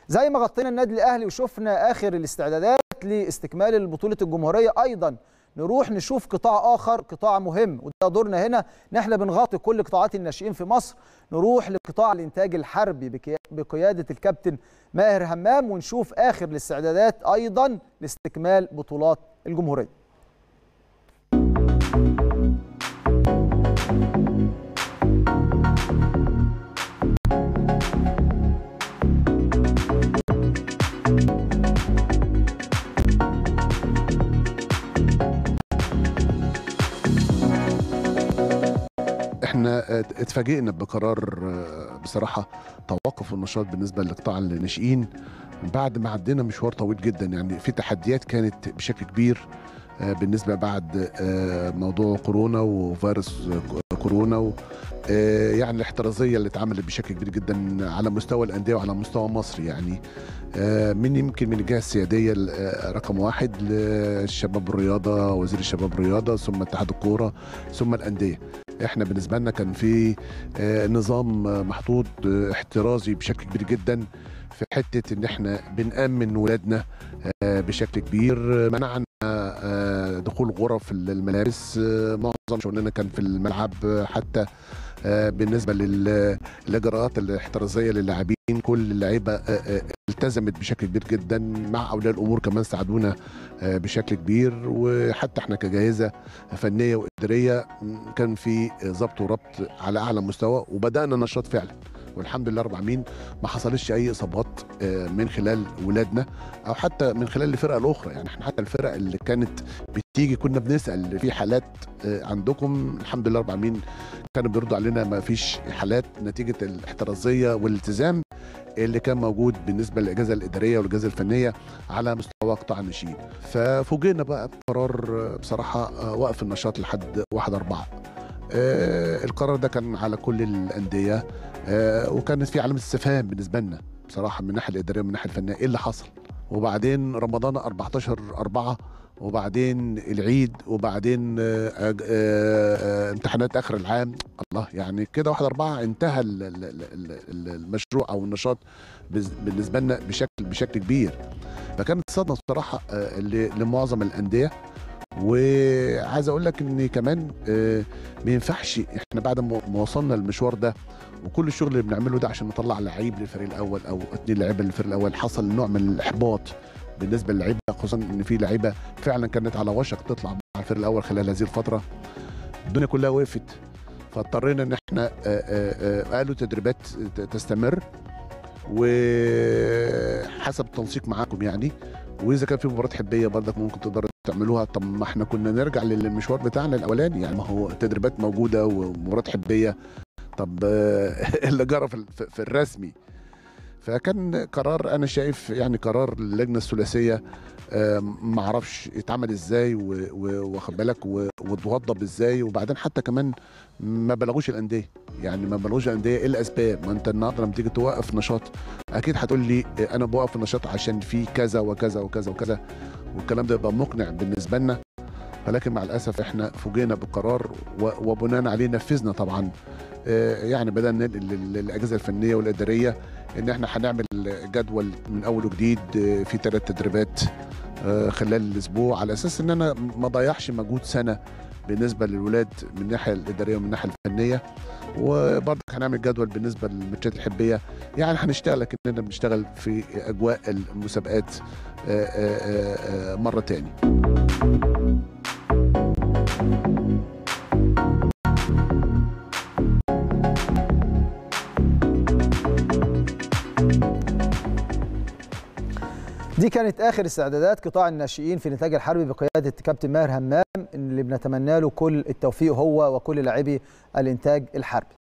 زي ما غطينا النادي الاهلي وشفنا اخر الاستعدادات لاستكمال بطوله الجمهوريه ايضا نروح نشوف قطاع اخر قطاع مهم وده دورنا هنا ان احنا بنغطي كل قطاعات الناشئين في مصر نروح لقطاع الانتاج الحربي بقياده الكابتن ماهر همام ونشوف اخر الاستعدادات ايضا لاستكمال بطولات الجمهوريه احنا اتفاجئنا بقرار بصراحه توقف النشاط بالنسبه لقطاع الناشئين بعد ما عدينا مشوار طويل جدا يعني في تحديات كانت بشكل كبير بالنسبه بعد موضوع كورونا وفيروس كورونا يعني الاحترازيه اللي اتعملت بشكل كبير جدا على مستوى الانديه وعلى مستوى مصر يعني من يمكن من الجهه السياديه رقم واحد للشباب الرياضه وزير الشباب الرياضه ثم اتحاد الكوره ثم الانديه احنا بالنسبه لنا كان في نظام محطوط احترازي بشكل كبير جدا في حته ان احنا بنامن ولادنا بشكل كبير منعنا دخول غرف الملابس معظم شغلنا كان في الملعب حتى بالنسبه للاجراءات الاحترازيه للاعبين كل اللعيبه التزمت بشكل كبير جدا مع اولياء الامور كمان ساعدونا بشكل كبير وحتى احنا كجائزه فنيه واداريه كان في ضبط وربط على اعلى مستوى وبدانا نشاط فعلا والحمد لله رب العالمين ما حصلش اي اصابات من خلال ولادنا او حتى من خلال الفرقه الاخرى يعني احنا حتى الفرق اللي كانت بتيجي كنا بنسال في حالات عندكم الحمد لله رب العالمين كانوا بيردوا علينا ما فيش حالات نتيجه الاحترازيه والالتزام اللي كان موجود بالنسبه للاجهزه الاداريه والاجهزه الفنيه على مستوى قطاع الناشئين ففوجئنا بقى بقرار بصراحه وقف النشاط لحد 1 4 آه القرار ده كان على كل الانديه آه وكانت في علامه استفهام بالنسبه لنا بصراحه من الناحيه الاداريه ومن الناحيه الفنيه ايه اللي حصل وبعدين رمضان 14 4 وبعدين العيد وبعدين آه آه آه امتحانات اخر العام الله يعني كده واحد أربعة انتهى المشروع او النشاط بالنسبه لنا بشكل بشكل كبير فكانت صدمه بصراحه لمعظم الانديه وعايز اقول لك ان كمان ما ينفعش احنا بعد ما وصلنا المشوار ده وكل الشغل اللي بنعمله ده عشان نطلع لعيب للفريق الاول او اثنين لعيبه للفريق الاول حصل نوع من الاحباط بالنسبه للعيبه خصوصا ان في لعيبه فعلا كانت على وشك تطلع مع الفريق الاول خلال هذه الفتره الدنيا كلها وقفت فاضطرينا ان احنا قالوا تدريبات تستمر وحسب التنسيق معاكم يعني واذا كان في مباراه حبيه برضك ممكن تقدروا تعملوها طب ما احنا كنا نرجع للمشوار بتاعنا الاولاني يعني ما هو التدريبات موجوده ومباراه حبيه طب اللي جرى في الرسمي فكان قرار انا شايف يعني قرار اللجنه الثلاثيه ما اعرفش اتعمل ازاي واخد بالك واتوضب ازاي وبعدين حتى كمان ما بلغوش الانديه يعني ما بلغوش الانديه ايه الاسباب ما انت النهارده لما تيجي توقف نشاط اكيد هتقول لي انا بوقف النشاط عشان في كذا وكذا وكذا وكذا والكلام ده يبقى مقنع بالنسبه لنا ولكن مع الاسف احنا فوجئنا بالقرار وبناء عليه نفذنا طبعا يعني بدانا للاجهزه الفنيه والاداريه ان احنا هنعمل جدول من اول وجديد في ثلاث تدريبات خلال الاسبوع على اساس ان انا ما ضيعش مجهود سنه بالنسبه للولاد من الناحيه الاداريه ومن الناحيه الفنيه وبرضك هنعمل جدول بالنسبه للماتشات الحبيه يعني هنشتغل لكننا بنشتغل في اجواء المسابقات مره تاني دي كانت اخر استعدادات قطاع الناشئين في الانتاج الحربي بقياده كابتن ماهر همام اللي بنتمنى له كل التوفيق هو وكل لاعبي الانتاج الحربي